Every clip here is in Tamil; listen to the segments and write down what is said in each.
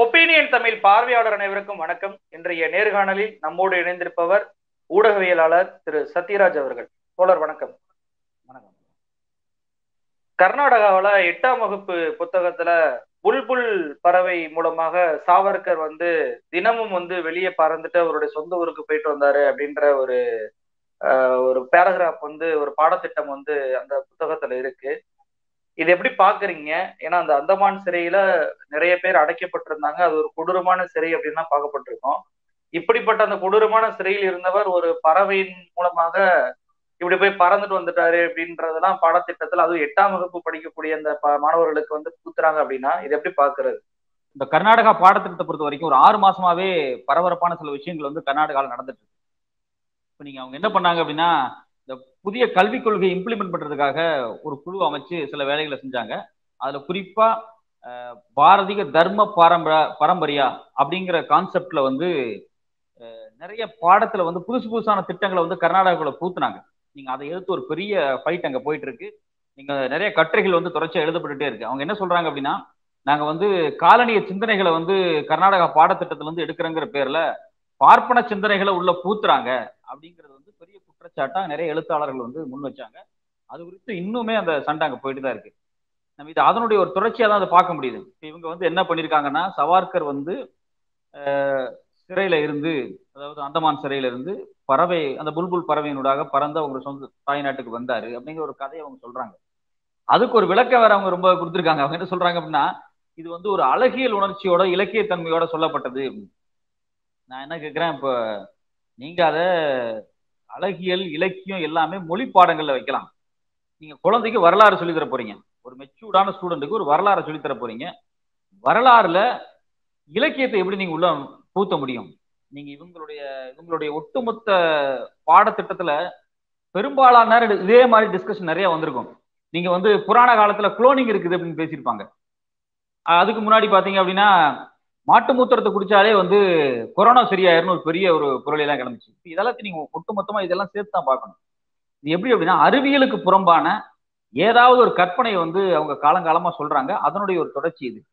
ஒப்பீனியன் தமிழ் பார்வையாளர் அனைவருக்கும் வணக்கம் இன்றைய நேர்காணலில் நம்மோடு இணைந்திருப்பவர் ஊடகவியலாளர் திரு சத்யராஜ் அவர்கள் தோழர் வணக்கம் வணக்கம் கர்நாடகாவில் எட்டாம் வகுப்பு புத்தகத்துல புல்புல் பறவை மூலமாக சாவர்கர் வந்து தினமும் வந்து வெளியே பறந்துட்டு அவருடைய சொந்த ஊருக்கு போயிட்டு வந்தாரு அப்படின்ற ஒரு ஆஹ், ஒரு பேராகிராஃப் வந்து ஒரு பாடத்திட்டம் வந்து அந்த புத்தகத்துல இருக்கு இது எப்படி பாக்குறீங்க ஏன்னா அந்த அந்தமான் சிறையில நிறைய பேர் அடைக்கப்பட்டிருந்தாங்க அது ஒரு கொடூரமான சிறை அப்படின்னு தான் பார்க்கப்பட்டிருக்கோம் இப்படிப்பட்ட அந்த கொடூரமான சிறையில் இருந்தவர் ஒரு பறவையின் மூலமாக இப்படி போய் பறந்துட்டு வந்துட்டாரு அப்படின்றதெல்லாம் பாடத்திட்டத்தில் அதுவும் எட்டாம் வகுப்பு படிக்கக்கூடிய அந்த ப- மாணவர்களுக்கு வந்து புத்துறாங்க அப்படின்னா இது எப்படி பாக்குறது இந்த கர்நாடகா பாடத்திட்டத்தை பொறுத்த வரைக்கும் ஒரு ஆறு மாசமாவே பரபரப்பான சில விஷயங்கள் வந்து கர்நாடகாவில் நடந்துட்டு இருக்கு இப்போ நீங்க அவங்க என்ன பண்ணாங்க அப்படின்னா இந்த புதிய கல்விக் கொள்கையை இம்ப்ளிமெண்ட் பண்றதுக்காக ஒரு குழு அமைச்சு சில வேலைகளை செஞ்சாங்க அதுல குறிப்பா அஹ், பாரதிக தர்ம பாரம்பர பரம்பரையா அப்படிங்கிற கான்செப்ட்ல வந்து அஹ், நிறைய பாடத்துல வந்து புதுசு புதுசான திட்டங்களை வந்து கர்நாடகாவில் பூத்துனாங்க நீங்க அதை எதிர்த்து ஒரு பெரிய ஃபைட் அங்க போயிட்டு இருக்கு நீங்க நிறைய கட்டுரைகள் வந்து தொடர்ச்சியா எழுதப்பட்டுட்டே இருக்கு அவங்க என்ன சொல்றாங்க அப்படின்னா நாங்க வந்து காலனிய சிந்தனைகளை வந்து கர்நாடகா பாடத்திட்டத்துல இருந்து எடுக்கிறங்கிற பேர்ல பார்ப்பன சிந்தனைகளை உள்ள பூத்துறாங்க அப்படிங்கிறது வந்து பெரிய குற்றச்சாட்டா நிறைய எழுத்தாளர்கள் வந்து முன் வச்சாங்க அது குறித்து இன்னுமே அந்த சண்டை அங்க போயிட்டு தான் இருக்கு நம்ம இது அதனுடைய ஒரு தொடர்ச்சியா தான் அதை பார்க்க முடியுது இப்ப இவங்க வந்து என்ன பண்ணிருக்காங்கன்னா சவார்கர் வந்து அஹ், சிறையில இருந்து அதாவது அந்தமான் சிறையில இருந்து பறவை அந்த புல்புல் பறவையினூடாக பறந்து அவங்க சொந்த தாய்நாட்டுக்கு வந்தாரு அப்படிங்கிற ஒரு கதையை அவங்க சொல்றாங்க அதுக்கு ஒரு விளக்கம் வேற அவங்க ரொம்ப கொடுத்துருக்காங்க அவங்க என்ன சொல்றாங்க அப்படின்னா இது வந்து ஒரு அழகியல் உணர்ச்சியோட இலக்கிய தன்மையோட சொல்லப்பட்டது நான் என்ன கேட்கிறேன் இப்போ நீங்க அதை அழகியல் இலக்கியம் எல்லாமே மொழி பாடங்கள்ல வைக்கலாம் நீங்க குழந்தைக்கு வரலாறு சொல்லித் தர போறீங்க ஒரு மெச்சூர்டான ஸ்டூடெண்ட்டுக்கு ஒரு வரலாறு சொல்லித் தர போறீங்க வரலாறுல இலக்கியத்தை எப்படி நீங்க உள்ள பூத்த முடியும் நீங்க இவங்களுடைய இவங்களுடைய ஒட்டுமொத்த பாடத்திட்டத்துல பெரும்பாலான நேரம் இதே மாதிரி டிஸ்கஷன் நிறைய வந்திருக்கும் நீங்க வந்து புராண காலத்துல குளோனிங் இருக்குது அப்படின்னு பேசியிருப்பாங்க அஹ் அதுக்கு முன்னாடி பாத்தீங்க அப்படின்னா மாட்டு மூத்திரத்தை குடிச்சாலே வந்து கொரோனா சரியாயிரும்னு ஒரு பெரிய ஒரு பொருளெல்லாம் கிளம்பிச்சு இப்ப இதெல்லாத்தையும் நீங்க ஒட்டுமொத்தமா இதெல்லாம் சேர்த்து தான் பார்க்கணும் இது எப்படி அப்படின்னா அறிவியலுக்கு புறம்பான ஏதாவது ஒரு கற்பனை வந்து அவங்க காலங்காலமா சொல்றாங்க அதனுடைய ஒரு தொடர்ச்சி இது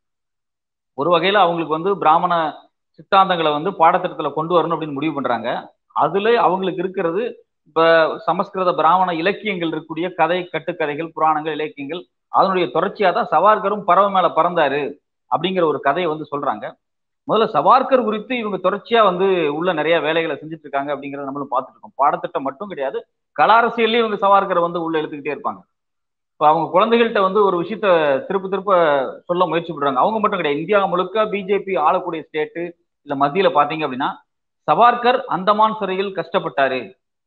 ஒரு வகையில அவங்களுக்கு வந்து பிராமண சித்தாந்தங்களை வந்து பாடத்திட்டத்துல கொண்டு வரணும் அப்படின்னு முடிவு பண்றாங்க அதுல அவங்களுக்கு இருக்கிறது இப்ப சமஸ்கிருத பிராமண இலக்கியங்கள் இருக்கக்கூடிய கதை கட்டுக்கதைகள் புராணங்கள் இலக்கியங்கள் அதனுடைய தொடர்ச்சியா தான் சவார்கரும் பறவை மேல பறந்தாரு அப்படிங்கிற ஒரு கதையை வந்து சொல்றாங்க முதல்ல சவார்கர் குறித்து இவங்க தொடர்ச்சியா வந்து உள்ள நிறைய வேலைகளை செஞ்சுட்டு இருக்காங்க அப்படிங்கறத நம்மளும் பார்த்துட்டு இருக்கோம் பாடத்திட்டம் மட்டும் கிடையாது கல அரசியல்லயும் இவங்க சவார்கரை வந்து உள்ள எடுத்துக்கிட்டே இருப்பாங்க இப்போ அவங்க குழந்தைகள்கிட்ட வந்து ஒரு விஷயத்த திருப்ப திருப்ப சொல்ல முயற்சி பண்றாங்க அவங்க மட்டும் கிடையாது இந்தியா முழுக்க பிஜேபி ஆளக்கூடிய ஸ்டேட்டு இல்ல மத்தியில பாத்தீங்க அப்படின்னா சவார்கர் அந்தமான் சிறையில் கஷ்டப்பட்டாரு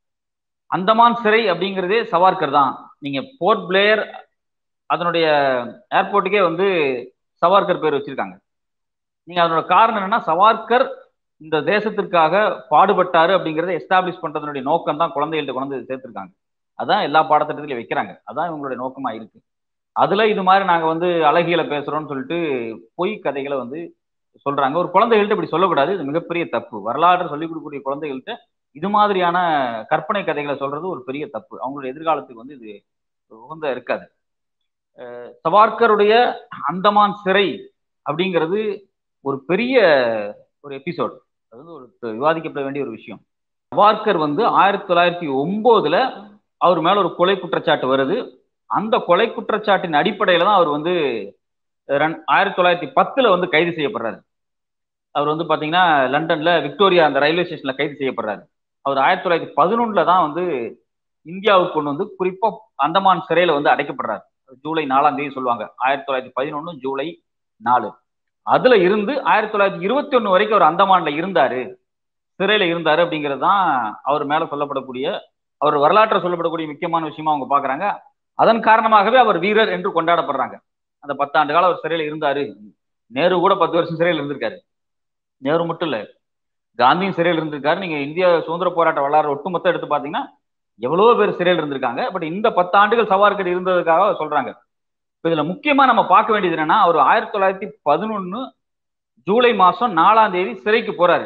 அந்தமான் சிறை அப்படிங்கிறதே சவார்கர் தான் நீங்க போர்ட் பிளேயர் அதனுடைய ஏர்போர்ட்டுக்கே வந்து சவார்கர் பேர் வச்சிருக்காங்க நீங்க அதனோட காரணம் என்னன்னா சவார்கர் இந்த தேசத்திற்காக பாடுபட்டாரு அப்படிங்கறத எஸ்டாப்ளிஷ் பண்றதனுடைய நோக்கம் தான் குழந்தைகள்ட்ட கொண்டு சேர்த்திருக்காங்க அதான் எல்லா பாடத்திட்டத்திலையும் வைக்கிறாங்க அதான் இவங்களுடைய நோக்கமா இருக்கு அதுல இது மாதிரி நாங்க வந்து அழகியல பேசுறோம்னு சொல்லிட்டு பொய் கதைகளை வந்து சொல்றாங்க ஒரு குழந்தைகள்ட்ட இப்படி சொல்லக்கூடாது இது மிகப்பெரிய தப்பு வரலாறு சொல்லிக் கொடுக்கக்கூடிய குழந்தைகள்கிட்ட இது மாதிரியான கற்பனை கதைகளை சொல்றது ஒரு பெரிய தப்பு அவங்களுடைய எதிர்காலத்துக்கு வந்து இது உகந்த இருக்காது அஹ் சவார்கருடைய அந்தமான் சிறை அப்படிங்கிறது ஒரு பெரிய ஒரு எபிசோட் அது வந்து ஒரு விவாதிக்கப்பட வேண்டிய ஒரு விஷயம் சவார்கர் வந்து ஆயிரத்தி தொள்ளாயிரத்தி ஒன்பதுல அவர் மேல ஒரு கொலை குற்றச்சாட்டு வருது அந்த கொலை குற்றச்சாட்டின் அடிப்படையில தான் அவர் வந்து ரன்- ஆயிரத்தி தொள்ளாயிரத்தி பத்துல வந்து கைது செய்யப்படுறாரு அவர் வந்து பாத்தீங்கன்னா லண்டன்ல விக்டோரியா அந்த ரயில்வே ஸ்டேஷன்ல கைது செய்யப்படுறாரு அவர் ஆயிரத்தி தொள்ளாயிரத்தி பதினொன்னுல தான் வந்து இந்தியாவுக்கு கொண்டு வந்து குறிப்பா அந்தமான் சிறையில வந்து அடைக்கப்படுறாரு ஜூலை நாலாம் தேதி சொல்லுவாங்க ஆயிரத்தி தொள்ளாயிரத்தி பதினொன்னு ஜூலை நாலு அதுல இருந்து ஆயிரத்தி தொள்ளாயிரத்தி இருபத்தி ஒண்ணு வரைக்கும் அவர் அந்தமான்ல இருந்தாரு சிறையில இருந்தாரு அப்படிங்கிறது தான் அவர் மேல சொல்லப்படக்கூடிய அவர் வரலாற்றை சொல்லப்படக்கூடிய முக்கியமான விஷயமா அவங்க பாக்குறாங்க அதன் காரணமாகவே அவர் வீரர் என்று கொண்டாடப்படுறாங்க அந்த பத்தாண்டு காலம் அவர் சிறையில இருந்தாரு நேரு கூட பத்து வருஷம் சிறையில் இருந்திருக்காரு நேரு மட்டும் இல்ல காந்தியும் சிறையில் இருந்திருக்காரு நீங்க இந்திய சுதந்திர போராட்ட வரலாறு ஒட்டுமொத்தம் எடுத்து பாத்தீங்கன்னா எவ்வளவோ பேர் சிறையில் இருந்திருக்காங்க பட் இந்த பத்து ஆண்டுகள் சவார்கர் இருந்ததுக்காக சொல்றாங்க இப்ப இதுல முக்கியமா நம்ம பார்க்க வேண்டியது என்னன்னா அவர் ஆயிரத்தி தொள்ளாயிரத்தி பதினொன்னு ஜூலை மாசம் நாலாம் தேதி சிறைக்கு போறாரு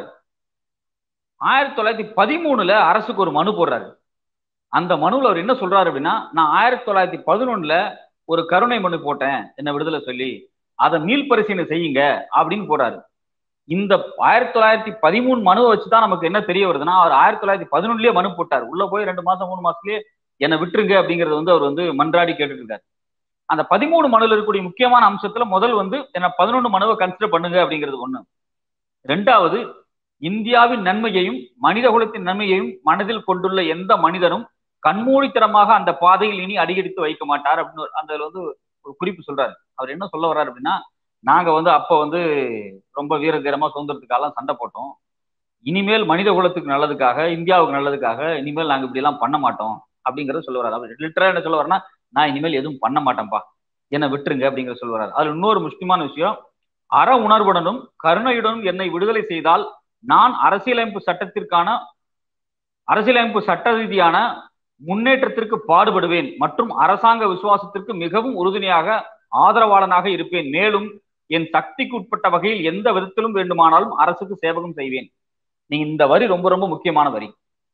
ஆயிரத்தி தொள்ளாயிரத்தி பதிமூணுல அரசுக்கு ஒரு மனு போடுறாரு அந்த மனுவில் அவர் என்ன சொல்றாரு அப்படின்னா நான் ஆயிரத்தி தொள்ளாயிரத்தி பதினொன்னுல ஒரு கருணை மனு போட்டேன் என்ன விடுதலை சொல்லி அதை மீள் பரிசீலனை செய்யுங்க அப்படின்னு போறாரு இந்த ஆயிரத்தி தொள்ளாயிரத்தி பதிமூணு மனுவை வச்சுதான் நமக்கு என்ன தெரிய வருதுன்னா அவர் ஆயிரத்தி தொள்ளாயிரத்தி பதினொன்னுலயே மனு போட்டார் உள்ள போய் ரெண்டு மாசம் மூணு மாசத்துலயே என்னை விட்டுருங்க அப்படிங்கறது வந்து அவர் வந்து மன்றாடி கேட்டுட்டு இருக்காரு அந்த பதிமூணு மனுல இருக்கக்கூடிய முக்கியமான அம்சத்துல முதல் வந்து என்ன பதினொன்று மனுவை கன்சிடர் பண்ணுங்க அப்படிங்கிறது ஒண்ணு ரெண்டாவது இந்தியாவின் நன்மையையும் மனித குலத்தின் நன்மையையும் மனதில் கொண்டுள்ள எந்த மனிதனும் கண்மூடித்தனமாக அந்த பாதையில் இனி அடியெடுத்து வைக்க மாட்டார் அப்படின்னு அந்த வந்து ஒரு குறிப்பு சொல்றாரு அவர் என்ன சொல்ல வர்றாரு அப்படின்னா நாங்க வந்து அப்ப வந்து ரொம்ப வீர தீரமா சுதந்திரத்துக்காக சண்டை போட்டோம் இனிமேல் மனித குலத்துக்கு நல்லதுக்காக இந்தியாவுக்கு நல்லதுக்காக இனிமேல் நாங்க இப்படி எல்லாம் பண்ண மாட்டோம் அப்படிங்கறத சொல்ல வர்றாரு அவர் லிட்டரா என்ன சொல்ல வரனா நான் இனிமேல் எதுவும் பண்ண மாட்டேன்ப்பா என்னை விட்டுருங்க அப்படிங்கிற சொல்ல வர்றாரு அதுல இன்னொரு முக்கியமான விஷயம் அற உணர்வுடனும் கருணையுடனும் என்னை விடுதலை செய்தால் நான் அரசியலமைப்பு சட்டத்திற்கான அரசியலமைப்பு சட்ட ரீதியான முன்னேற்றத்திற்கு பாடுபடுவேன் மற்றும் அரசாங்க விசுவாசத்திற்கு மிகவும் உறுதுணையாக ஆதரவாளனாக இருப்பேன் மேலும் என் சக்திக்கு உட்பட்ட வகையில் எந்த விதத்திலும் வேண்டுமானாலும் அரசுக்கு சேவகம் செய்வேன் நீங்க இந்த வரி ரொம்ப ரொம்ப முக்கியமான வரி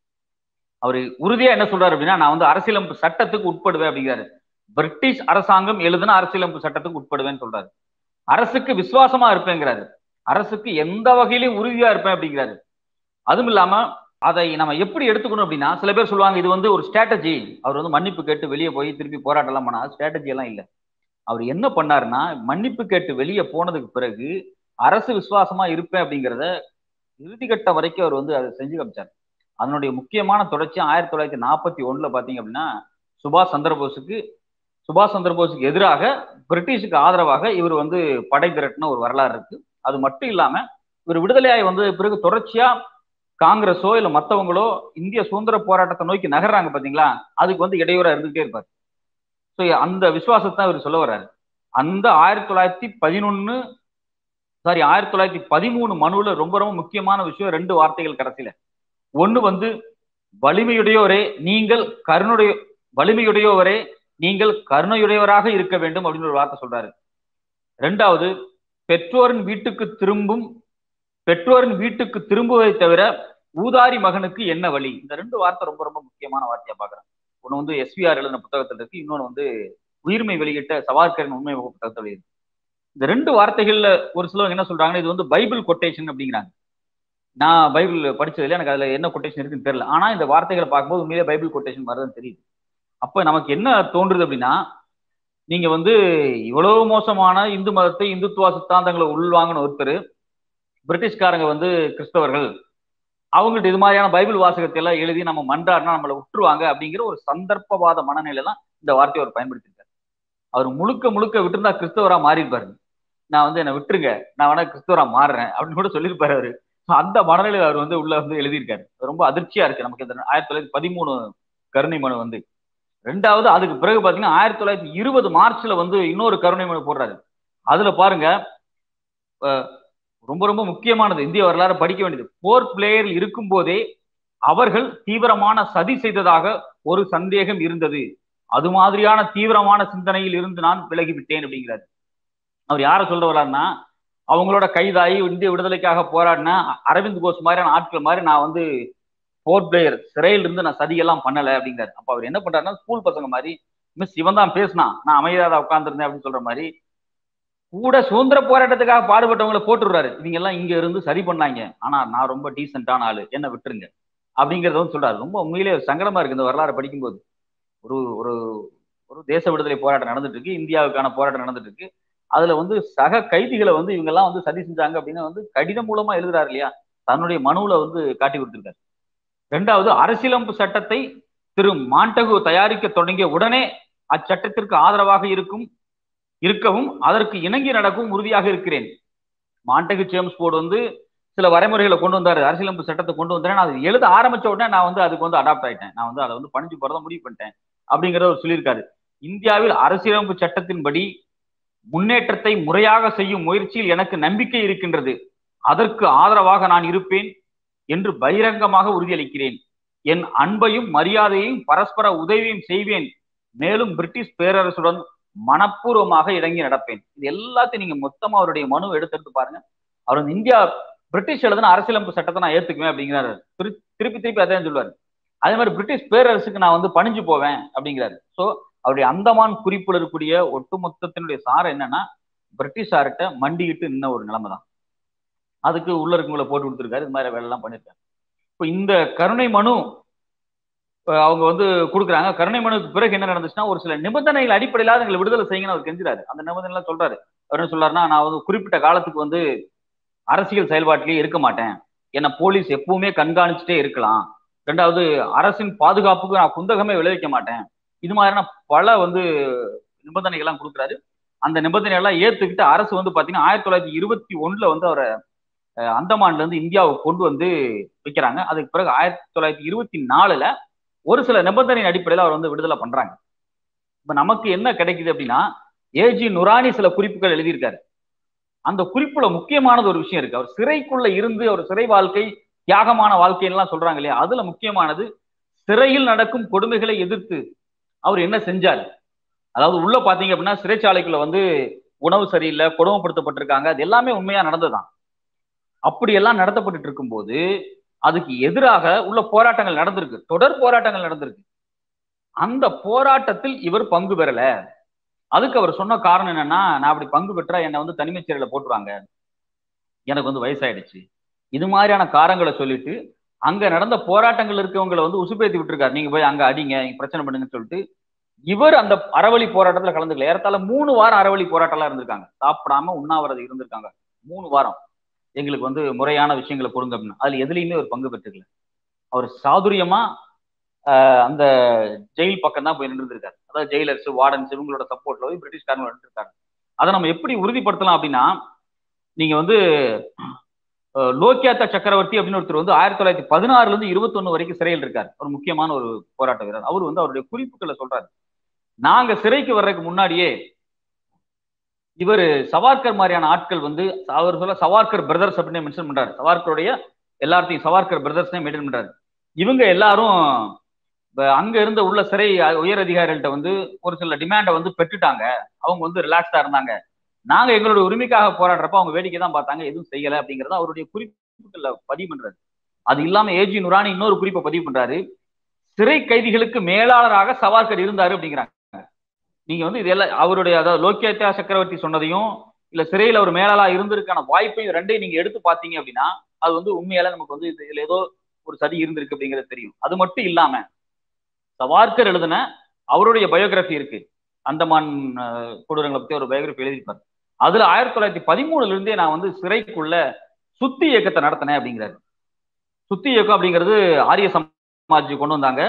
அவரு உறுதியா என்ன சொல்றாரு அப்படின்னா நான் வந்து அரசியலமைப்பு சட்டத்துக்கு உட்படுவேன் அப்படிங்கிறாரு பிரிட்டிஷ் அரசாங்கம் எழுதுன அரசியலமைப்பு சட்டத்துக்கு உட்படுவேன்னு சொல்றாரு அரசுக்கு விசுவாசமா இருப்பேங்கிறாரு அரசுக்கு எந்த வகையிலையும் உறுதியா இருப்பேன் அப்படிங்கிறாரு அதுவும் இல்லாம அதை நம்ம எப்படி எடுத்துக்கணும் அப்படின்னா சில பேர் சொல்லுவாங்க இது வந்து ஒரு ஸ்ட்ராட்டஜி அவர் வந்து மன்னிப்பு கேட்டு வெளியே போய் திருப்பி போராட்டம் எல்லாம் பண்ணா ஸ்ட்ராட்டஜி எல்லாம் இல்லை அவர் என்ன பண்ணாருன்னா மன்னிப்பு கேட்டு வெளியே போனதுக்கு பிறகு அரசு விசுவாசமா இருப்பேன் அப்படிங்கிறத இறுதிக்கட்ட வரைக்கும் அவர் வந்து அதை செஞ்சு காமிச்சார் அதனுடைய முக்கியமான தொடர்ச்சி ஆயிரத்தி தொள்ளாயிரத்தி நாற்பத்தி ஒண்ணுல பாத்தீங்க அப்படின்னா சுபாஷ் சந்திரபோஸுக்கு சுபாஷ் சந்திரபோஸுக்கு எதிராக பிரிட்டிஷுக்கு ஆதரவாக இவர் வந்து படை திரட்டின ஒரு வரலாறு இருக்கு அது மட்டும் இல்லாம இவர் விடுதலையாகி வந்து பிறகு தொடர்ச்சியா காங்கிரஸோ இல்ல மத்தவங்களோ இந்திய சுதந்திர போராட்டத்தை நோக்கி நகர்றாங்க பாத்தீங்களா அதுக்கு வந்து இடையூறா இருந்துகிட்டே இருப்பார் ஸோ அந்த விசுவாசத்தை இவர் சொல்ல வர்றாரு அந்த ஆயிரத்தி தொள்ளாயிரத்தி பதினொன்னு சாரி ஆயிரத்தி தொள்ளாயிரத்தி பதிமூணு மனுவில் ரொம்ப ரொம்ப முக்கியமான விஷயம் ரெண்டு வார்த்தைகள் கடைசியில ஒண்ணு வந்து வலிமையுடையோரே நீங்கள் கருணுடைய வலிமையுடையோவரே நீங்கள் கருணையுடையவராக இருக்க வேண்டும் அப்படின்னு ஒரு வார்த்தை சொல்றாரு ரெண்டாவது பெற்றோரின் வீட்டுக்கு திரும்பும் பெற்றோரின் வீட்டுக்கு திரும்புவதை தவிர ஊதாரி மகனுக்கு என்ன வழி இந்த ரெண்டு வார்த்தை ரொம்ப ரொம்ப முக்கியமான வார்த்தையா பாக்குறேன் ஒண்ணு வந்து எஸ்விஆர் எழுதின புத்தகத்தில் இருக்கு இன்னொன்னு வந்து உயிர்மை வெளியிட்ட சவார்கரின் உண்மை புத்தகத்தில் இருக்கு இந்த ரெண்டு வார்த்தைகள்ல ஒரு சிலவங்க என்ன சொல்றாங்கன்னா இது வந்து பைபிள் கொட்டேஷன் அப்படிங்கிறாங்க நான் பைபிள் படிச்சது இல்லை எனக்கு அதுல என்ன கொட்டேஷன் இருக்குன்னு தெரியல ஆனா இந்த வார்த்தைகளை பார்க்கும்போது உண்மையிலே பைபிள் கொட்டேஷன் வருதுன்னு தெரியுது அப்ப நமக்கு என்ன தோன்றுது அப்படின்னா நீங்க வந்து இவ்வளவு மோசமான இந்து மதத்தை இந்துத்துவ சித்தாந்தங்களை உள்வாங்கின ஒருத்தர் பிரிட்டிஷ்காரங்க வந்து கிறிஸ்தவர்கள் அவங்கள்ட்ட இது மாதிரியான பைபிள் வாசகத்தை எல்லாம் எழுதி நம்ம மன்றாடினா நம்மளை விட்டுருவாங்க அப்படிங்கிற ஒரு சந்தர்ப்பவாத மனநிலை தான் இந்த வார்த்தையை அவர் பயன்படுத்தியிருக்காரு அவர் முழுக்க முழுக்க விட்டுருந்தா கிறிஸ்தவரா மாறியிருப்பாரு நான் வந்து என்னை விட்டுருங்க நான் வேணா கிறிஸ்தவரா மாறுறேன் அப்படின்னு கூட சொல்லியிருப்பாரு அவரு அந்த மனநிலையில் அவர் வந்து உள்ள வந்து எழுதியிருக்காரு ரொம்ப அதிர்ச்சியா இருக்கு நமக்கு இந்த ஆயிரத்தி தொள்ளாயிரத்தி பதிமூணு கருணை மனு வந்து ரெண்டாவது அதுக்கு பிறகு பாத்தீங்கன்னா ஆயிரத்தி தொள்ளாயிரத்தி இருபது மார்ச்ல வந்து இன்னொரு கருணை மனு போடுறாரு அதுல பாருங்க ரொம்ப ரொம்ப முக்கியமானது இந்திய வரலாறு படிக்க வேண்டியது போர் பிளேயரில் இருக்கும் போதே அவர்கள் தீவிரமான சதி செய்ததாக ஒரு சந்தேகம் இருந்தது அது மாதிரியான தீவிரமான சிந்தனையில் இருந்து நான் விலகிவிட்டேன் அப்படிங்கிறாரு அவர் யார சொல்ல வர்றாருன்னா அவங்களோட கைதாகி இந்திய விடுதலைக்காக போராடின அரவிந்த் கோஷ் மாதிரியான ஆட்கள் மாதிரி நான் வந்து போர் பிளேயர் சிறையில இருந்து நான் சதியெல்லாம் பண்ணல அப்படிங்கிறாரு அப்ப அவர் என்ன பண்றாருன்னா ஸ்கூல் பசங்க மாதிரி மிஸ் இவன் தான் பேசினான் நான் அமைதியாக உட்காந்துருந்தேன் அப்படின்னு சொல்ற மாதிரி கூட சுதந்திர போராட்டத்துக்காக பாடுபட்டவங்களை போட்டுடுறாரு இவங்க எல்லாம் இங்க இருந்து சரி பண்ணாங்க ஆனா நான் ரொம்ப டீசென்டான ஆளு என்ன விட்டுருங்க அப்படிங்கறத வந்து சொல்றாரு ரொம்ப உண்மையிலே சங்கடமா இருக்கு இந்த வரலாறு படிக்கும்போது ஒரு ஒரு ஒரு தேச விடுதலை போராட்டம் நடந்துட்டு இருக்கு இந்தியாவுக்கான போராட்டம் நடந்துட்டு இருக்கு அதுல வந்து சக கைதிகளை வந்து இவங்க எல்லாம் வந்து சதி செஞ்சாங்க அப்படின்னு வந்து கடிதம் மூலமா எழுதுறாரு இல்லையா தன்னுடைய மனுவுல வந்து காட்டி கொடுத்திருக்காரு ரெண்டாவது அரசியலமைப்பு சட்டத்தை திரு மாண்டகு தயாரிக்க தொடங்கிய உடனே அச்சட்டத்திற்கு ஆதரவாக இருக்கும் இருக்கவும் அதற்கு இணங்கி நடக்கவும் உறுதியாக இருக்கிறேன் மாண்டகு ஜேம்ஸ் போர்டு வந்து சில வரைமுறைகளை கொண்டு வந்தாரு அரசியலமைப்பு சட்டத்தை கொண்டு வந்தேன் அது எழுத ஆரம்பிச்ச உடனே நான் வந்து அதுக்கு வந்து அடாப்ட் ஆயிட்டேன் நான் வந்து அதை வந்து பணிஞ்சு போறத முடிவு பண்ணிட்டேன் அப்படிங்கிறத அவர் சொல்லியிருக்காரு இந்தியாவில் அரசியலமைப்பு சட்டத்தின்படி முன்னேற்றத்தை முறையாக செய்யும் முயற்சியில் எனக்கு நம்பிக்கை இருக்கின்றது அதற்கு ஆதரவாக நான் இருப்பேன் என்று பகிரங்கமாக உறுதியளிக்கிறேன் என் அன்பையும் மரியாதையையும் பரஸ்பர உதவியும் செய்வேன் மேலும் பிரிட்டிஷ் பேரரசுடன் மனப்பூர்வமாக இறங்கி நடப்பேன் இது எல்லாத்தையும் நீங்க மொத்தமா அவருடைய மனு எடுத்து பாருங்க அவர் வந்து இந்தியா பிரிட்டிஷ் எழுதின அரசியலமைப்பு சட்டத்தை நான் ஏத்துக்குவேன் அப்படிங்கிறாரு திருப்பி திருப்பி அதான் சொல்லுவாரு அதே மாதிரி பிரிட்டிஷ் பேரரசுக்கு நான் வந்து பணிஞ்சு போவேன் அப்படிங்கிறாரு ஸோ அவருடைய அந்தமான் குறிப்பில் இருக்கக்கூடிய ஒட்டுமொத்தத்தினுடைய சாரம் என்னன்னா பிரிட்டிஷார்கிட்ட மண்டிக்கிட்டு நின்ன ஒரு நிலைமை தான் அதுக்கு உள்ள இருக்கவங்களை போட்டு கொடுத்துருக்காரு இது மாதிரி வேலை எல்லாம் பண்ணிருக்காரு இப்போ இந்த கருணை மனு அவங்க வந்து கொடுக்குறாங்க கருணை மனுக்கு பிறகு என்ன நடந்துச்சுன்னா ஒரு சில நிபந்தனைகள் அடிப்படையில எங்களை விடுதலை செய்யுங்கன்னு அவர் கெஞ்சுறாரு அந்த நிபந்தனை எல்லாம் சொல்றாரு அவர் என்ன சொல்றாருன்னா நான் வந்து குறிப்பிட்ட காலத்துக்கு வந்து அரசியல் செயல்பாட்டிலேயே இருக்க மாட்டேன் என்ன போலீஸ் எப்பவுமே கண்காணிச்சுட்டே இருக்கலாம் ரெண்டாவது அரசின் பாதுகாப்புக்கு நான் குந்தகமே விளைவிக்க மாட்டேன் இது மாதிரியான பல வந்து நிபந்தனைகள்லாம் கொடுக்குறாரு அந்த நிபந்தனை எல்லாம் ஏத்துக்கிட்டு அரசு வந்து பாத்தீங்கன்னா ஆயிரத்தி தொள்ளாயிரத்தி இருபத்தி ஒண்ணுல வந்து அவரை அந்தமான்ல இருந்து இந்தியாவுக்கு கொண்டு வந்து வைக்கிறாங்க அதுக்கு பிறகு ஆயிரத்தி தொள்ளாயிரத்தி இருபத்தி நாலுல ஒரு சில நிபந்தனையின் அடிப்படையில் அவர் வந்து விடுதலை பண்றாங்க இப்ப நமக்கு என்ன கிடைக்குது அப்படின்னா ஏஜி நுரானி சில குறிப்புகள் எழுதியிருக்காரு அந்த குறிப்புல முக்கியமானது ஒரு விஷயம் இருக்கு அவர் சிறைக்குள்ள இருந்து அவர் சிறை வாழ்க்கை தியாகமான வாழ்க்கையெல்லாம் சொல்றாங்க இல்லையா அதுல முக்கியமானது சிறையில் நடக்கும் கொடுமைகளை எதிர்த்து அவர் என்ன செஞ்சார் அதாவது உள்ள பாத்தீங்க அப்படின்னா சிறைச்சாலைக்குள்ள வந்து உணவு சரியில்லை கொடுமைப்படுத்தப்பட்டிருக்காங்க அது எல்லாமே உண்மையா நடந்ததுதான் அப்படியெல்லாம் நடத்தப்பட்டு இருக்கும்போது அதுக்கு எதிராக உள்ள போராட்டங்கள் நடந்திருக்கு தொடர் போராட்டங்கள் நடந்திருக்கு அந்த போராட்டத்தில் இவர் பங்கு பெறல அதுக்கு அவர் சொன்ன காரணம் என்னன்னா நான் அப்படி பங்கு பெற்றா என்னை வந்து தனிமை சிறையில போட்டுருவாங்க எனக்கு வந்து வயசாயிடுச்சு இது மாதிரியான காரங்களை சொல்லிட்டு அங்க நடந்த போராட்டங்கள் இருக்கவங்களை வந்து உசுப்பேத்தி விட்டுருக்காரு நீங்க போய் அங்க அடிங்க நீங்க பிரச்சனை பண்ணுங்கன்னு சொல்லிட்டு இவர் அந்த அறவழி போராட்டத்துல கலந்துக்கல ஏறத்தால மூணு வாரம் அறவழி போராட்டம்லாம் இருந்திருக்காங்க சாப்பிடாம உண்ணாவிரதம் இருந்திருக்காங்க மூணு வாரம் எங்களுக்கு வந்து முறையான விஷயங்களை கொடுங்க அப்படின்னு அதுல எதுலையுமே ஒரு பங்கு பெற்றுக்கல அவர் சாதுரியமா அந்த ஜெயில் பக்கம் தான் போய் நின்றுருக்காரு அதாவது ஜெயிலர்ஸ் வார்டன்ஸ் இவங்களோட சப்போர்ட்ல போய் பிரிட்டிஷ்காரங்க நின்றுருக்காங்க அதை நம்ம எப்படி உறுதிப்படுத்தலாம் அப்படின்னா நீங்க வந்து லோக்கியாத்தா சக்கரவர்த்தி அப்படின்னு ஒருத்தர் வந்து ஆயிரத்தி தொள்ளாயிரத்தி பதினாறுல இருந்து இருபத்தொன்னு வரைக்கும் சிறையில் இருக்காரு ஒரு முக்கியமான ஒரு போராட்ட வீரர் அவர் வந்து அவருடைய குறிப்புகளை சொல்றாரு நாங்க சிறைக்கு வர்றதுக்கு முன்னாடியே இவர் சவார்கர் மாதிரியான ஆட்கள் வந்து அவர் சொல்ல சவார்கர் பிரதர்ஸ் அப்படின்னு மென்ஷன் பண்றாரு சவார்கருடைய எல்லாத்தையும் சவார்கர் பிரதர்ஸ் மெயின்டைன் பண்றாரு இவங்க எல்லாரும் அங்க இருந்த உள்ள சிறை உயர் அதிகாரிகள்ட்ட வந்து ஒரு சில டிமாண்டை வந்து பெற்றுட்டாங்க அவங்க வந்து ரிலாக்ஸ்டா இருந்தாங்க நாங்க எங்களுடைய உரிமைக்காக போராடுறப்ப அவங்க வேடிக்கை தான் பார்த்தாங்க எதுவும் செய்யல அப்படிங்கறத அவருடைய குறிப்புகள்ல பதிவு பண்றாரு அது இல்லாம ஏஜி நுரானி இன்னொரு குறிப்பை பதிவு பண்றாரு சிறை கைதிகளுக்கு மேலாளராக சவார்கர் இருந்தாரு அப்படிங்கிறாங்க நீங்க வந்து இதெல்லாம் அவருடைய அதாவது லோக்கியத்தா சக்கரவர்த்தி சொன்னதையும் இல்ல சிறையில் அவர் மேலாளா இருந்திருக்கான வாய்ப்பையும் ரெண்டையும் நீங்க எடுத்து பாத்தீங்க அப்படின்னா அது வந்து உண்மையால நமக்கு வந்து இதுல ஏதோ ஒரு சதி இருந்திருக்கு அப்படிங்கிறது தெரியும் அது மட்டும் இல்லாம சவார்கர் எழுதின அவருடைய பயோகிராஃபி இருக்கு அந்தமான் கொடூரங்களை பத்தி ஒரு பயோகிராஃபி எழுதியிருப்பார் அதுல ஆயிரத்தி தொள்ளாயிரத்தி பதிமூணுல இருந்தே நான் வந்து சிறைக்குள்ள சுத்தி இயக்கத்தை நடத்தினேன் அப்படிங்கிறாரு சுத்தி இயக்கம் அப்படிங்கிறது ஆரிய சமாஜ் கொண்டு வந்தாங்க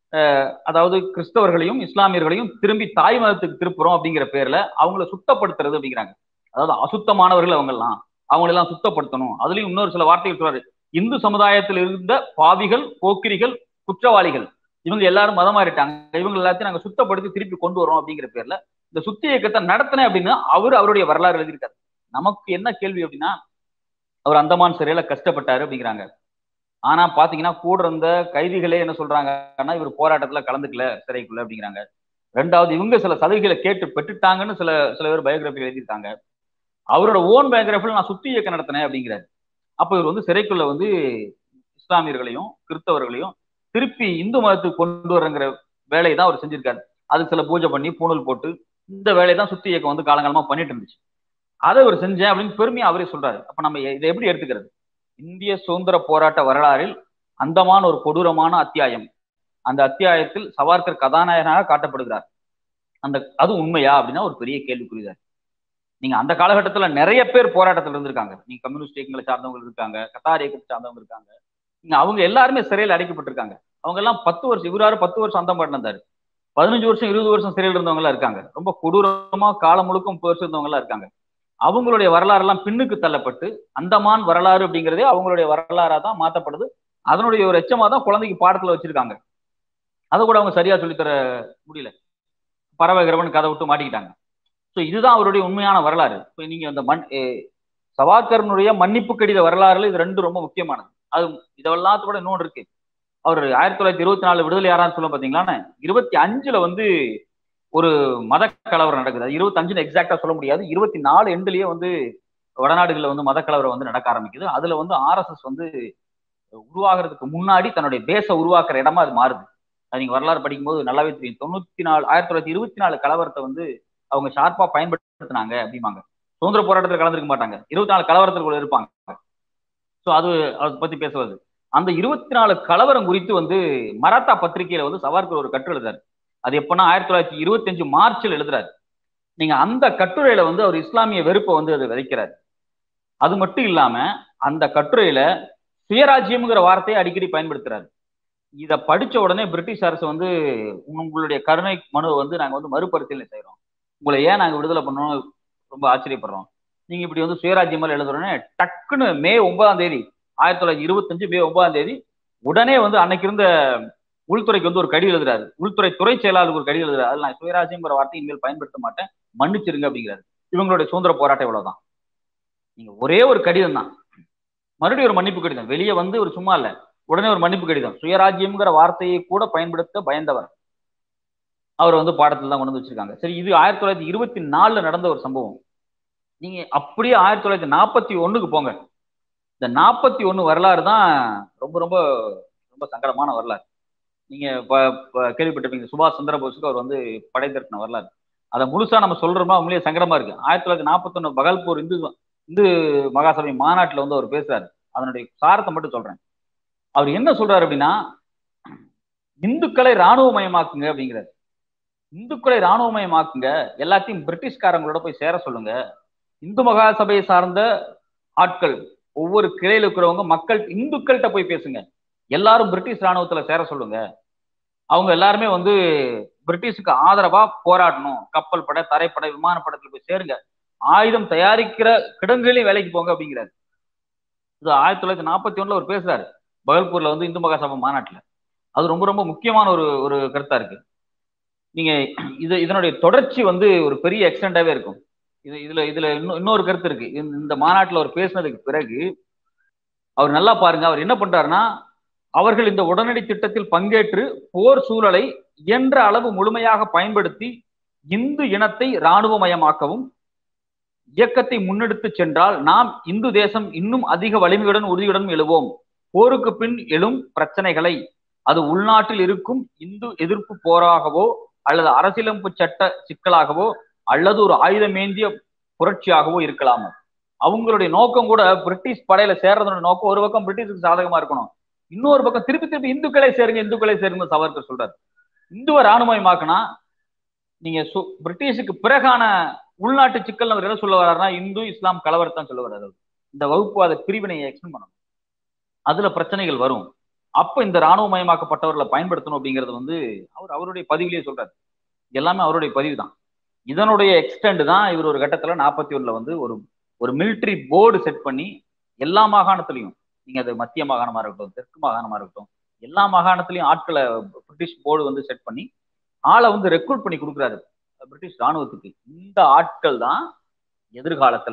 அதாவது கிறிஸ்தவர்களையும் இஸ்லாமியர்களையும் திரும்பி தாய் மதத்துக்கு திருப்புறோம் அப்படிங்கிற பேர்ல அவங்கள சுத்தப்படுத்துறது அப்படிங்கிறாங்க அதாவது அசுத்தமானவர்கள் அவங்கெல்லாம் அவங்களெல்லாம் சுத்தப்படுத்தணும் அதுலயும் இன்னொரு சில வார்த்தைகள் சொல்றாரு இந்து சமுதாயத்தில் இருந்த பாவிகள் போக்கிரிகள் குற்றவாளிகள் இவங்க எல்லாரும் மதம் மாறிட்டாங்க இவங்க எல்லாத்தையும் நாங்க சுத்தப்படுத்தி திருப்பி கொண்டு வரோம் அப்படிங்கிற பேர்ல இந்த சுத்தி இயக்கத்தை நடத்தினேன் அப்படின்னு அவர் அவருடைய வரலாறு எழுதியிருக்காரு நமக்கு என்ன கேள்வி அப்படின்னா அவர் அந்தமான் சிறையில கஷ்டப்பட்டாரு அப்படிங்கிறாங்க ஆனா பாத்தீங்கன்னா கூட இருந்த கைதிகளே என்ன சொல்றாங்கன்னா இவர் போராட்டத்துல கலந்துக்கல சிறைக்குள்ள அப்படிங்கிறாங்க ரெண்டாவது இவங்க சில சலுகைகளை கேட்டு பெற்றுட்டாங்கன்னு சில சில பேர் பயோகிராஃபி எழுதியிருக்காங்க அவரோட ஓன் பயோகிராஃபில நான் சுத்தி இயக்கம் நடத்தினேன் அப்படிங்கிறாரு அப்ப இவர் வந்து சிறைக்குள்ள வந்து இஸ்லாமியர்களையும் கிறிஸ்தவர்களையும் திருப்பி இந்து மதத்துக்கு கொண்டு வரங்கிற வேலையை தான் அவர் செஞ்சிருக்காரு அது சில பூஜை பண்ணி பூணல் போட்டு இந்த வேலையை தான் சுத்தி இயக்கம் வந்து காலங்காலமா பண்ணிட்டு இருந்துச்சு அதை அவர் செஞ்சேன் அப்படின்னு பெருமையா அவரே சொல்றாரு அப்ப நம்ம இதை எப்படி எடுத்துக்கிறது இந்திய சுதந்திர போராட்ட வரலாறில் அந்தமான ஒரு கொடூரமான அத்தியாயம் அந்த அத்தியாயத்தில் சவார்கர் கதாநாயகனாக காட்டப்படுகிறார் அந்த அது உண்மையா அப்படின்னா ஒரு பெரிய கேள்விக்குறிதான் நீங்க அந்த காலகட்டத்துல நிறைய பேர் போராட்டத்தில் இருந்திருக்காங்க நீங்க கம்யூனிஸ்ட் இயக்கங்களை சார்ந்தவங்க இருக்காங்க கத்தார் இயக்கத்தை சார்ந்தவங்க இருக்காங்க நீங்க அவங்க எல்லாருமே சிறையில் அடைக்கப்பட்டிருக்காங்க அவங்க எல்லாம் பத்து வருஷம் இவராரு பத்து வருஷம் அந்த பாட்டு இருந்தாரு பதினஞ்சு வருஷம் இருபது வருஷம் சிறையில் இருந்தவங்க எல்லாம் இருக்காங்க ரொம்ப கொடூரமா காலம் முழுக்க முப்பது வருஷம் இருந்தவங்க எல்லாம் இருக்காங்க அவங்களுடைய வரலாறு எல்லாம் பின்னுக்கு தள்ளப்பட்டு அந்தமான் வரலாறு அப்படிங்கிறதே அவங்களுடைய வரலாறா தான் மாத்தப்படுது அதனுடைய ஒரு எச்சமா தான் குழந்தைக்கு பாடத்துல வச்சிருக்காங்க அதை கூட அவங்க சரியா சொல்லித்தர முடியல பறவை கிரவன் கதை விட்டு மாட்டிக்கிட்டாங்க ஸோ இதுதான் அவருடைய உண்மையான வரலாறு இப்போ நீங்க அந்த மண் சவார்கரனுடைய மன்னிப்பு கடித வரலாறுல இது ரெண்டு ரொம்ப முக்கியமானது அது இதெல்லாத்தோட இன்னொன்று இருக்கு அவர் ஆயிரத்தி தொள்ளாயிரத்தி இருபத்தி நாலு விடுதலை யாரான்னு சொல்ல பாத்தீங்களா இருபத்தி அஞ்சுல வந்து ஒரு மத கலவரம் நடக்குது அது இருபத்தி அஞ்சுன்னு எக்ஸாக்டா சொல்ல முடியாது இருபத்தி நாலு எண்டுலயே வந்து வடநாடுகளில் வந்து மத கலவரம் வந்து நடக்க ஆரம்பிக்குது அதுல வந்து ஆர்எஸ்எஸ் வந்து உருவாகிறதுக்கு முன்னாடி தன்னுடைய பேச உருவாக்குற இடமா அது மாறுது அது நீங்க வரலாறு படிக்கும்போது நல்லாவே தெரியும் தொண்ணூத்தி நாலு ஆயிரத்தி தொள்ளாயிரத்தி இருபத்தி நாலு கலவரத்தை வந்து அவங்க ஷார்ப்பா பயன்படுத்தினாங்க அப்படிம்பாங்க சுதந்திர போராட்டத்தில் கலந்துருக்க மாட்டாங்க இருபத்தி நாலு கலவரத்துக்குள்ள இருப்பாங்க ஸோ அது அதை பத்தி பேசுவது அந்த இருபத்தி நாலு கலவரம் குறித்து வந்து மராத்தா பத்திரிகையில வந்து சவார்கர் ஒரு கட்டுரை எழுதுறாரு அது எப்பன்னா ஆயிரத்தி தொள்ளாயிரத்தி இருபத்தஞ்சு மார்ச்சில் எழுதுறாரு நீங்க அந்த கட்டுரையில வந்து அவர் இஸ்லாமிய வெறுப்பை வந்து அதை விதைக்கிறார் அது மட்டும் இல்லாம அந்த கட்டுரையில சுயராஜ்யம்ங்கிற வார்த்தையை அடிக்கடி பயன்படுத்துறாரு இதை படிச்ச உடனே பிரிட்டிஷ் அரசு வந்து உங்களுடைய கருணை மனுவை வந்து நாங்க வந்து மறுபரிசீலனை செய்யறோம் உங்களை ஏன் நாங்க விடுதலை பண்ணோம் ரொம்ப ஆச்சரியப்படுறோம் நீங்க இப்படி வந்து சுயராஜ்யம் எழுத உடனே டக்குன்னு மே ஒன்பதாம் தேதி ஆயிரத்தி தொள்ளாயிரத்தி இருபத்தஞ்சு மே ஒன்பதாம் தேதி உடனே வந்து அன்னைக்கு இருந்த உள்துறைக்கு வந்து ஒரு கடி எழுதுறாரு உள்துறை துறை செயலாளருக்கு ஒரு கடி எழுதுறாரு அதில் நான் சுயராஜ்யங்கிற வார்த்தை இனிமேல் பயன்படுத்த மாட்டேன் மன்னிச்சிருங்க அப்படிங்கிறாரு இவங்களுடைய சுதந்திர போராட்டம் இவ்வளவுதான் நீங்க ஒரே ஒரு கடிதம் தான் மறுபடியும் ஒரு மன்னிப்பு கடிதம் வெளியே வந்து ஒரு சும்மா இல்ல உடனே ஒரு மன்னிப்பு கடிதம் சுயராஜ்யம்ங்கிற வார்த்தையை கூட பயன்படுத்த பயந்தவர் அவர் வந்து பாடத்தில் தான் கொண்டு வந்து வச்சிருக்காங்க சரி இது ஆயிரத்தி தொள்ளாயிரத்தி இருபத்தி நாலுல நடந்த ஒரு சம்பவம் நீங்க அப்படியே ஆயிரத்தி தொள்ளாயிரத்தி நாற்பத்தி ஒண்ணுக்கு போங்க இந்த நாற்பத்தி ஒண்ணு வரலாறு தான் ரொம்ப ரொம்ப ரொம்ப சங்கடமான வரலாறு நீங்க கேள்விப்பட்டிருப்பீங்க சுபாஷ் சந்திர போஸுக்கு அவர் வந்து படை திரட்டின வரலாறு அதை முழுசா நம்ம சொல்றோமா உண்மையிலேயே சங்கடமா இருக்கு ஆயிரத்தி தொள்ளாயிரத்தி நாற்பத்தொன்னு பகல்பூர் இந்து இந்து மகாசபை மாநாட்டில் வந்து அவர் பேசுறாரு அதனுடைய சாரத்தை மட்டும் சொல்றேன் அவர் என்ன சொல்றாரு அப்படின்னா இந்துக்களை இராணுவமயமாக்குங்க அப்படிங்கிறார் இந்துக்களை இராணுவமயமாக்குங்க எல்லாத்தையும் பிரிட்டிஷ்காரங்களோட போய் சேர சொல்லுங்க இந்து மகாசபையை சார்ந்த ஆட்கள் ஒவ்வொரு கிளையில இருக்கிறவங்க மக்கள் இந்துக்கள்கிட்ட போய் பேசுங்க எல்லாரும் பிரிட்டிஷ் ராணுவத்துல சேர சொல்லுங்க அவங்க எல்லாருமே வந்து பிரிட்டிஷுக்கு ஆதரவா போராடணும் கப்பல் படை தரைப்படை விமானப்படத்துல போய் சேருங்க ஆயுதம் தயாரிக்கிற கிடங்குகளையும் வேலைக்கு போங்க அப்படிங்கிறாரு இது ஆயிரத்தி தொள்ளாயிரத்தி நாற்பத்தி ஒண்ணுல அவர் பேசுறாரு பகல்பூர்ல வந்து இந்து மகாசபை மாநாட்டுல அது ரொம்ப ரொம்ப முக்கியமான ஒரு ஒரு கருத்தா இருக்கு நீங்க இது இதனுடைய தொடர்ச்சி வந்து ஒரு பெரிய எக்ஸ்டெண்டாவே இருக்கும் இது இதுல இதுல இன்னும் இன்னொரு கருத்து இருக்கு இந்த மாநாட்டுல அவர் பேசினதுக்கு பிறகு அவர் நல்லா பாருங்க அவர் என்ன பண்றாருன்னா அவர்கள் இந்த உடனடி திட்டத்தில் பங்கேற்று போர் சூழலை இயன்ற அளவு முழுமையாக பயன்படுத்தி இந்து இனத்தை இராணுவமயமாக்கவும் இயக்கத்தை முன்னெடுத்து சென்றால் நாம் இந்து தேசம் இன்னும் அதிக வலிமையுடன் உறுதியுடன் எழுவோம் போருக்கு பின் எழும் பிரச்சனைகளை அது உள்நாட்டில் இருக்கும் இந்து எதிர்ப்பு போராகவோ அல்லது அரசியலமைப்பு சட்ட சிக்கலாகவோ அல்லது ஒரு ஆயுதமேந்திய புரட்சியாகவோ இருக்கலாமோ அவங்களுடைய நோக்கம் கூட பிரிட்டிஷ் படையில சேர்றதோட நோக்கம் ஒரு பக்கம் பிரிட்டிஷுக்கு சாதகமா இருக்கணும் இன்னொரு பக்கம் திருப்பி திருப்பி இந்துக்களை சேருங்க இந்துக்களை சேருங்க சவர்கர் சொல்றாரு இந்துவை ராணுவமயமாக்குனா நீங்க பிரிட்டிஷுக்கு பிறகான உள்நாட்டு சிக்கல் அவர் என்ன சொல்ல வர்றாருன்னா இந்து இஸ்லாம் கலவரத்தான் சொல்ல வர்றாரு இந்த வகுப்புவாத பிரிவினையை எக்ஸ்பிளைன் பண்ணணும் அதுல பிரச்சனைகள் வரும் அப்ப இந்த ராணுவமயமாக்கப்பட்டவர்களை பயன்படுத்தணும் அப்படிங்கிறது வந்து அவர் அவருடைய பதிவிலேயே சொல்றாரு எல்லாமே அவருடைய பதிவு தான் இதனுடைய எக்ஸ்டெண்ட் தான் இவர் ஒரு கட்டத்துல நாற்பத்தி ஒண்ணுல வந்து ஒரு ஒரு மிலிட்ரி போர்டு செட் பண்ணி எல்லா மாகாணத்திலையும் நீங்க அது மத்திய மாகாணமா இருக்கட்டும் தெற்கு மாகாணமா இருக்கட்டும் எல்லா மாகாணத்திலையும் ஆட்களை பிரிட்டிஷ் போர்டு வந்து செட் பண்ணி ஆளை வந்து ரெக்ரூட் பண்ணி கொடுக்குறாரு பிரிட்டிஷ் ராணுவத்துக்கு இந்த ஆட்கள் தான் எதிர்காலத்துல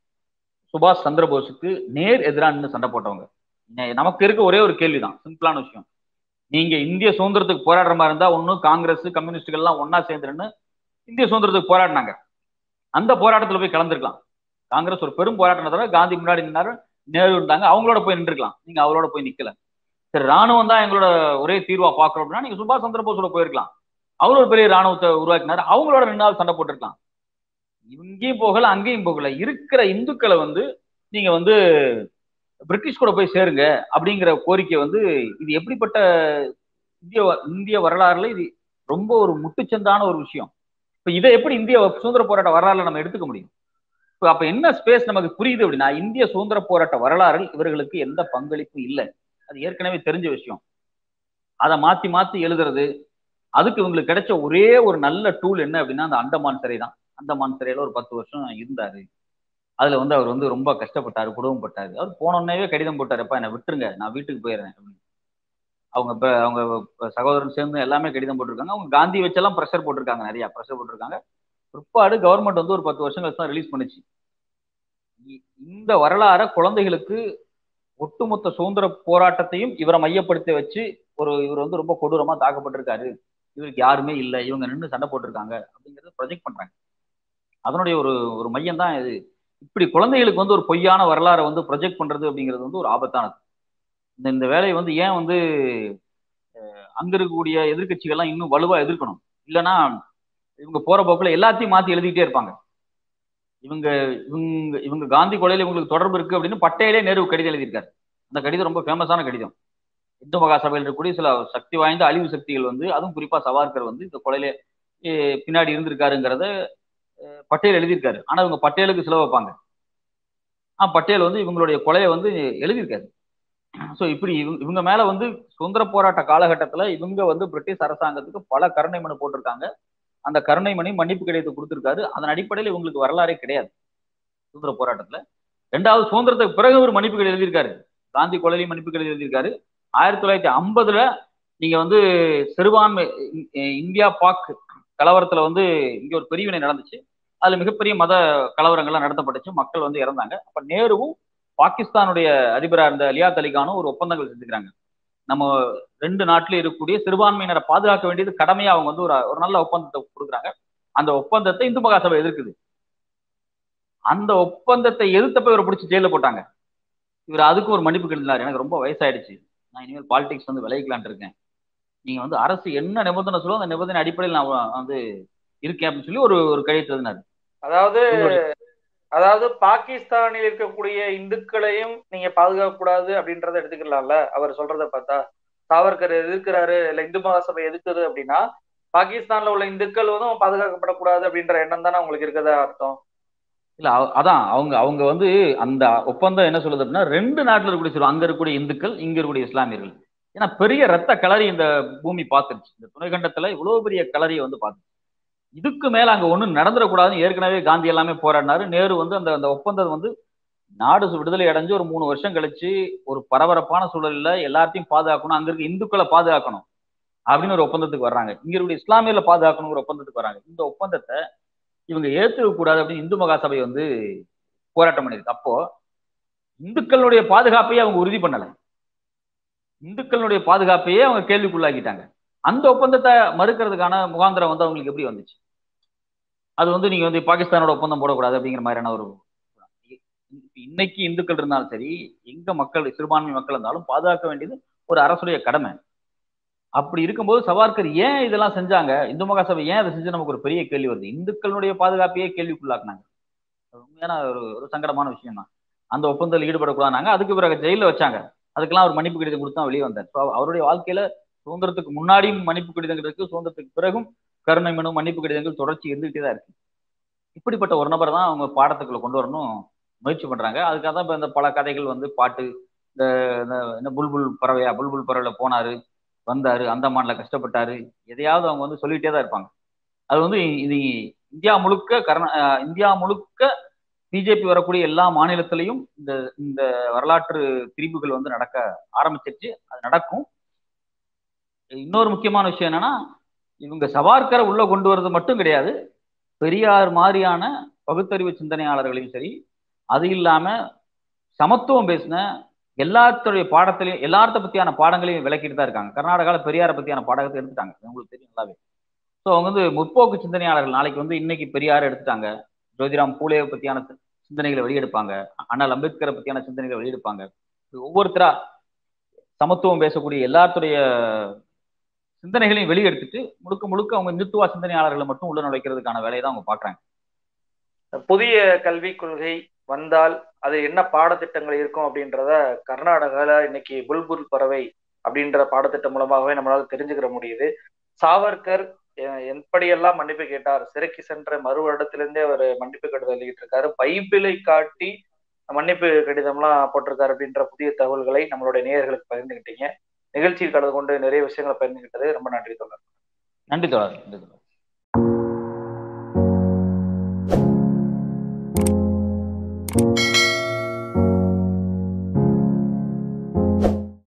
சுபாஷ் சந்திரபோஸுக்கு நேர் எதிரான்னு சண்டை போட்டவங்க நமக்கு இருக்க ஒரே ஒரு கேள்விதான் சிம்பிளான விஷயம் நீங்க இந்திய சுதந்திரத்துக்கு போராடுற மாதிரி இருந்தா ஒன்னும் காங்கிரஸ் கம்யூனிஸ்டுகள் எல்லாம் ஒன்னா சேர்ந்துருன்னு இந்திய சுதந்திரத்துக்கு போராடினாங்க அந்த போராட்டத்துல போய் கலந்துருக்கலாம் காங்கிரஸ் ஒரு பெரும் போராட்டம் தவிர காந்தி முன்னாடி நின்னாரு நேரு இருந்தாங்க அவங்களோட போய் நின்றுக்கலாம் நீங்க அவரோட போய் நிக்கல சரி ராணுவம் தான் எங்களோட ஒரே தீர்வா பாக்குறோம் அப்படின்னா நீங்க சுபாஷ் சந்திர போஸோட போயிருக்கலாம் அவர் ஒரு பெரிய ராணுவத்தை உருவாக்கினாரு அவங்களோட ரெண்டு நாள் சண்டை போட்டிருக்கலாம் இங்கேயும் போகல அங்கேயும் போகல இருக்கிற இந்துக்களை வந்து நீங்க வந்து பிரிட்டிஷ் கூட போய் சேருங்க அப்படிங்கிற கோரிக்கை வந்து இது எப்படிப்பட்ட இந்திய இந்திய வரலாறுல இது ரொம்ப ஒரு முட்டுச்சந்தான ஒரு விஷயம் இப்ப இதை எப்படி இந்திய சுதந்திர போராட்ட வரலாறுல நம்ம எடுத்துக்க முடியும் இப்போ அப்ப என்ன ஸ்பேஸ் நமக்கு புரியுது அப்படின்னா இந்திய சுதந்திர போராட்ட வரலாறில் இவர்களுக்கு எந்த பங்களிப்பும் இல்லை அது ஏற்கனவே தெரிஞ்ச விஷயம் அதை மாத்தி மாத்தி எழுதுறது அதுக்கு இவங்களுக்கு கிடைச்ச ஒரே ஒரு நல்ல டூல் என்ன அப்படின்னா அந்த அந்தமான் சிறை தான் அந்தமான் சிறையில ஒரு பத்து வருஷம் இருந்தாரு அதுல வந்து அவர் வந்து ரொம்ப கஷ்டப்பட்டாரு குடும்பப்பட்டாரு அவர் போனோடனே கடிதம் போட்டாருப்பா என்னை விட்டுருங்க நான் வீட்டுக்கு போயிடுறேன் அப்படின்னு அவங்க இப்போ அவங்க சகோதரன் சேர்ந்து எல்லாமே கடிதம் போட்டிருக்காங்க அவங்க காந்தி வச்செல்லாம் ப்ரெஷர் போட்டிருக்காங்க நிறைய ப்ரெஷர் போட்டிருக்காங்க பிற்பாடு கவர்மெண்ட் வந்து ஒரு பத்து வருஷம் கழிச்சு தான் ரிலீஸ் பண்ணுச்சு இந்த வரலாற குழந்தைகளுக்கு ஒட்டுமொத்த சுதந்திர போராட்டத்தையும் இவரை மையப்படுத்தி வச்சு ஒரு இவர் வந்து ரொம்ப கொடூரமா தாக்கப்பட்டிருக்காரு இவருக்கு யாருமே இல்லை இவங்க நின்று சண்டை போட்டிருக்காங்க அப்படிங்கறத ப்ரொஜெக்ட் பண்றாங்க அதனுடைய ஒரு ஒரு மையம் தான் இது இப்படி குழந்தைகளுக்கு வந்து ஒரு பொய்யான வரலாறை வந்து ப்ரொஜெக்ட் பண்றது அப்படிங்கிறது வந்து ஒரு ஆபத்தானது இந்த இந்த வேலையை வந்து ஏன் வந்து அங்க இருக்கக்கூடிய எதிர்கட்சிகள்லாம் இன்னும் வலுவா எதிர்க்கணும் இல்லைன்னா இவங்க போற போக்குல எல்லாத்தையும் மாத்தி எழுதிக்கிட்டே இருப்பாங்க இவங்க இவங்க இவங்க காந்தி கொலையில இவங்களுக்கு தொடர்பு இருக்கு அப்படின்னு பட்டேலே நேரு கடிதம் எழுதியிருக்காரு அந்த கடிதம் ரொம்ப ஃபேமஸான கடிதம் இந்து மகாசபையில் இருக்கக்கூடிய சில சக்தி வாய்ந்த அழிவு சக்திகள் வந்து அதுவும் குறிப்பா சவார்கர் வந்து இந்த கொலையில பின்னாடி இருந்திருக்காருங்கிறத பட்டேல் எழுதியிருக்காரு ஆனா இவங்க பட்டேலுக்கு சில வைப்பாங்க ஆ பட்டேல் வந்து இவங்களுடைய கொலையை வந்து எழுதியிருக்காரு ஸோ இப்படி இவங்க இவங்க மேல வந்து சுதந்திர போராட்ட காலகட்டத்துல இவங்க வந்து பிரிட்டிஷ் அரசாங்கத்துக்கு பல கருணை மனு போட்டிருக்காங்க அந்த கருணை மணி மன்னிப்பு கிடைத்து கொடுத்திருக்காரு அதன் அடிப்படையில் இவங்களுக்கு வரலாறே கிடையாது சுதந்திர போராட்டத்துல ரெண்டாவது சுதந்திரத்துக்கு பிறகு ஒரு மன்னிப்பு கடிதம் எழுதியிருக்காரு காந்தி கொலையிலையும் மன்னிப்பு கடிதம் எழுதியிருக்காரு ஆயிரத்தி தொள்ளாயிரத்தி ஐம்பதுல நீங்க வந்து சிறுபான்மை இந்தியா பாக் கலவரத்துல வந்து இங்க ஒரு பிரிவினை நடந்துச்சு அதுல மிகப்பெரிய மத கலவரங்கள்லாம் நடத்தப்பட்டுச்சு மக்கள் வந்து இறந்தாங்க அப்ப நேருவும் பாகிஸ்தானுடைய அதிபராக இருந்த லியாத் அலிகானும் ஒரு ஒப்பந்தங்கள் செஞ்சுக்கிறாங்க நம்ம ரெண்டு நாட்டிலும் இருக்கக்கூடிய சிறுபான்மையினரை பாதுகாக்க வேண்டியது கடமையா அவங்க வந்து ஒரு ஒரு நல்ல ஒப்பந்தத்தை கொடுக்குறாங்க அந்த ஒப்பந்தத்தை இந்து மகாசபை எதிர்க்குது அந்த ஒப்பந்தத்தை எதிர்த்தப்ப இவரை பிடிச்சி ஜெயில போட்டாங்க இவர் அதுக்கும் ஒரு மன்னிப்பு கெடுந்தார் எனக்கு ரொம்ப வயசாயிடுச்சு நான் இனிமேல் பாலிடிக்ஸ் வந்து விளைவிக்கலான் இருக்கேன் நீங்க வந்து அரசு என்ன நிபந்தனை சொல்லோ அந்த நிபந்தனை அடிப்படையில் நான் வந்து இருக்கேன் அப்படின்னு சொல்லி ஒரு ஒரு கழித்து எழுதினார் அதாவது அதாவது பாகிஸ்தானில் இருக்கக்கூடிய இந்துக்களையும் நீங்க பாதுகாக்க கூடாது அப்படின்றத எடுத்துக்கலாம்ல அவர் சொல்றத பார்த்தா சாவர்கர் எதிர்க்கிறாரு இல்ல இந்து மகாசபை எதிர்க்குது அப்படின்னா பாகிஸ்தான்ல உள்ள இந்துக்கள் வந்து பாதுகாக்கப்படக்கூடாது அப்படின்ற எண்ணம் தானே உங்களுக்கு இருக்கதா அர்த்தம் இல்ல அதான் அவங்க அவங்க வந்து அந்த ஒப்பந்தம் என்ன சொல்லுது அப்படின்னா ரெண்டு நாட்டுல இருக்கக்கூடிய சொல்லுவோம் அங்க இருக்கக்கூடிய இந்துக்கள் இங்க இருக்கக்கூடிய இஸ்லாமியர்கள் ஏன்னா பெரிய ரத்த கலரி இந்த பூமி பார்த்துருச்சு இந்த துணைக்கண்டத்துல இவ்வளவு பெரிய கலரியை வந்து பார்த்துச்சு இதுக்கு மேல அங்க ஒண்ணும் நடந்துடக்கூடாதுன்னு ஏற்கனவே காந்தி எல்லாமே போராடினாரு நேரு வந்து அந்த அந்த ஒப்பந்தம் வந்து நாடு விடுதலை அடைஞ்சு ஒரு மூணு வருஷம் கழிச்சு ஒரு பரபரப்பான சூழல்ல எல்லாத்தையும் பாதுகாக்கணும் அங்க இருக்க இந்துக்களை பாதுகாக்கணும் அப்படின்னு ஒரு ஒப்பந்தத்துக்கு வர்றாங்க இங்க இருக்கக்கூடிய இஸ்லாமியர்ல பாதுகாக்கணும் ஒரு ஒப்பந்தத்துக்கு வராங்க இந்த ஒப்பந்தத்தை இவங்க ஏத்துக்க கூடாது அப்படின்னு இந்து மகாசபை வந்து போராட்டம் பண்ணிருக்கு அப்போ இந்துக்களுடைய பாதுகாப்பையே அவங்க உறுதி பண்ணல இந்துக்களுடைய பாதுகாப்பையே அவங்க கேள்விக்குள்ளாக்கிட்டாங்க அந்த ஒப்பந்தத்தை மறுக்கிறதுக்கான முகாந்திரம் வந்து அவங்களுக்கு எப்படி வந்துச்சு அது வந்து நீங்க வந்து பாகிஸ்தானோட ஒப்பந்தம் போடக்கூடாது அப்படிங்கிற மாதிரியான ஒரு இன்னைக்கு இந்துக்கள் இருந்தாலும் சரி எங்க மக்கள் சிறுபான்மை மக்கள் இருந்தாலும் பாதுகாக்க வேண்டியது ஒரு அரசுடைய கடமை அப்படி இருக்கும்போது சவார்கர் ஏன் இதெல்லாம் செஞ்சாங்க இந்து மகாசபை ஏன் அதை செஞ்சு நமக்கு ஒரு பெரிய கேள்வி வருது இந்துக்களுடைய பாதுகாப்பையே கேள்விக்குள்ளாக்குனாங்க உண்மையான ஒரு ஒரு சங்கடமான விஷயம் தான் அந்த ஒப்பந்தத்தில் ஈடுபடக்கூடாதுனாங்க அதுக்கு பிறகு ஜெயில வச்சாங்க அதுக்கெல்லாம் ஒரு மன்னிப்பு கடிதம் கொடுத்து தான் வெளியே வந்தார் ஸோ அவருடைய வாழ்க்கையில சுதந்திரத்துக்கு முன்னாடியும் மன்னிப்பு கடிதங்கள் இருக்கு சுதந்திரத்துக்கு பிறகும் கருணை மனு மன்னிப்பு கடிதங்கள் தொடர்ச்சி இருந்துகிட்டே தான் இருக்கு இப்படிப்பட்ட ஒரு நபர் தான் அவங்க பாடத்துக்குள்ள கொண்டு வரணும் முயற்சி பண்றாங்க அதுக்காக தான் இப்போ இந்த பல கதைகள் வந்து பாட்டு இந்த இந்த புல்புல் பறவையா புல்புல் பறவையில போனாரு வந்தாரு அந்தமான்ல கஷ்டப்பட்டாரு எதையாவது அவங்க வந்து சொல்லிட்டே தான் இருப்பாங்க அது வந்து இது இந்தியா முழுக்க கர்நா இந்தியா முழுக்க பிஜேபி வரக்கூடிய எல்லா மாநிலத்திலையும் இந்த இந்த வரலாற்று பிரிவுகள் வந்து நடக்க ஆரம்பிச்சிருச்சு அது நடக்கும் இன்னொரு முக்கியமான விஷயம் என்னன்னா இவங்க சவார்கரை உள்ள கொண்டு வர்றது மட்டும் கிடையாது பெரியார் மாதிரியான பகுத்தறிவு சிந்தனையாளர்களையும் சரி அது இல்லாம சமத்துவம் பேசின எல்லாத்துடைய பாடத்திலையும் எல்லாத்த பத்தியான பாடங்களையும் விளக்கிட்டு தான் இருக்காங்க கர்நாடகாவில் பெரியாரை பத்தியான பாடகத்தை எடுத்துட்டாங்க உங்களுக்கு தெரியும் நல்லாவே ஸோ அவங்க வந்து முற்போக்கு சிந்தனையாளர்கள் நாளைக்கு வந்து இன்னைக்கு பெரியார் எடுத்துட்டாங்க ஜோதிராம் பூலேவை பத்தியான சிந்தனைகளை வெளியெடுப்பாங்க அண்ணல் அம்பேத்கரை பத்தியான சிந்தனைகளை வெளியெடுப்பாங்க ஒவ்வொருத்தரா சமத்துவம் பேசக்கூடிய எல்லாத்துடைய சிந்தனைகளையும் வெளியெடுத்துட்டு முழுக்க முழுக்க அவங்க இந்துத்துவ சிந்தனையாளர்களை மட்டும் உள்ள நுழைக்கிறதுக்கான வேலையை தான் அவங்க பாக்குறாங்க புதிய கல்விக் கொள்கை வந்தால் அது என்ன பாடத்திட்டங்கள் இருக்கும் அப்படின்றத கர்நாடகால இன்னைக்கு புல்புல் பறவை அப்படின்ற பாடத்திட்டம் மூலமாகவே நம்மளால தெரிஞ்சுக்கிற முடியுது சாவர்கர் எப்படியெல்லாம் மன்னிப்பு கேட்டார் சிறைக்கு சென்ற மறு வருடத்திலிருந்தே அவர் மன்னிப்பு கடிதம் எழுதிட்டு இருக்காரு பைபிளை காட்டி மன்னிப்பு கடிதம்லாம் போட்டிருக்காரு அப்படின்ற புதிய தகவல்களை நம்மளுடைய நேயர்களுக்கு பகிர்ந்துகிட்டீங்க நிகழ்ச்சியில் கலந்து கொண்டு நிறைய விஷயங்களை பகிர்ந்துகிட்டது ரொம்ப நன்றி தொடர் நன்றி தொடர் நன்றி தொடர்